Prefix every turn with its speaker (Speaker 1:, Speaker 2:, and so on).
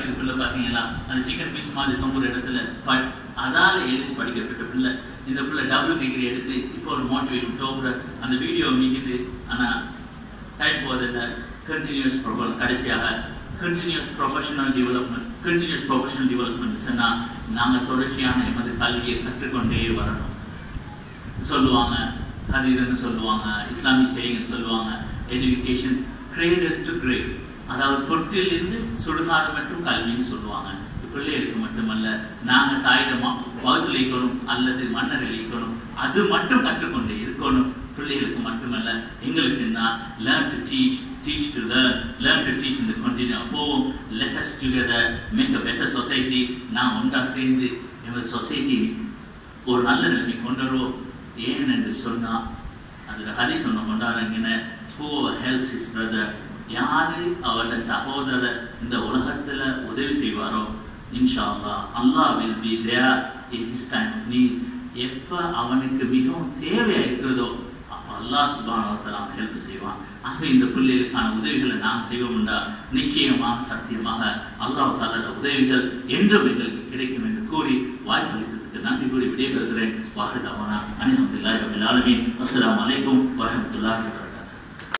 Speaker 1: படிக்கிற பிள்ளை பார்த்தீங்களா அந்த சிக்கன் பீஸ் மாதிரி தொங்குற இடத்துல பட் அதால எழுதி படிக்கப்பட்ட பிள்ளை இந்த பிள்ளை டபுள் டிகிரி எடுத்து இப்போ ஒரு மோட்டிவேஷன் டோக்குற அந்த வீடியோ மிகுது ஆனால் டைப் போதில்லை கண்டினியூஸ் ப்ரொபல் கடைசியாக continuous professional development continuous professional development சொன்னால் நாங்கள் தொடர்ச்சியான எமது கல்வியை கற்றுக்கொண்டே வரணும் சொல்லுவாங்க ஹதீர்னு சொல்லுவாங்க இஸ்லாமிய செய்தின்னு சொல்லுவாங்க எஜுகேஷன் கிரேடர் டு கிரேட் அதாவது தொட்டிலிருந்து சுடுகாடு மட்டும் கல்வின்னு சொல்லுவாங்க பிள்ளைகளுக்கு மட்டுமல்ல நாங்க தாயிடமா வகுத்துல இருக்கணும் அல்லது மன்னர் இருக்கணும் அது மட்டும் கற்றுக்கொண்டு இருக்கணும் பிள்ளைகளுக்கு மட்டுமல்ல எங்களுக்கு தான் learn to teach teach to learn learn to teach இந்த கண்டினியூ போவோம் let us together make a better society நான் ஒன்றாக சேர்ந்து எமது சொசைட்டி ஒரு நல்ல நிலைமை கொண்டு வருவோம் ஏன் என்று சொன்னா அதுல ஹதீஸ் ஒன்று கொண்டாடுறீங்கன்னு ஹூ ஹெல்ப்ஸ் இஸ் பிரதர் யாரு அவரோட சகோதரர் இந்த உலகத்துல உதவி செய்வாரோ இன்ஷா அல்லா Allah will be there in his time of need எப்ப அவனுக்கு மிகவும் தேவையா இருக்கிறதோ அப்ப அல்லாஹ் சுபானவத்தில் அவன் ஹெல்ப் செய்வான் ஆக இந்த பிள்ளைகளுக்கான உதவிகளை நாம் செய்வோம்டா நிச்சயமாக சத்தியமாக அல்லாஹ் தாலோட உதவிகள் என்றும் எங்களுக்கு கிடைக்கும் என்று கூறி வாய்ப்பளித்ததுக்கு நன்றி கூறி விடைபெறுகிறேன் வாஹிதாவானா அனிஹம்துல்லாஹி ரபில் ஆலமீன் அஸ்ஸலாமு அலைக்கும் வரஹ்மத்துல்லாஹி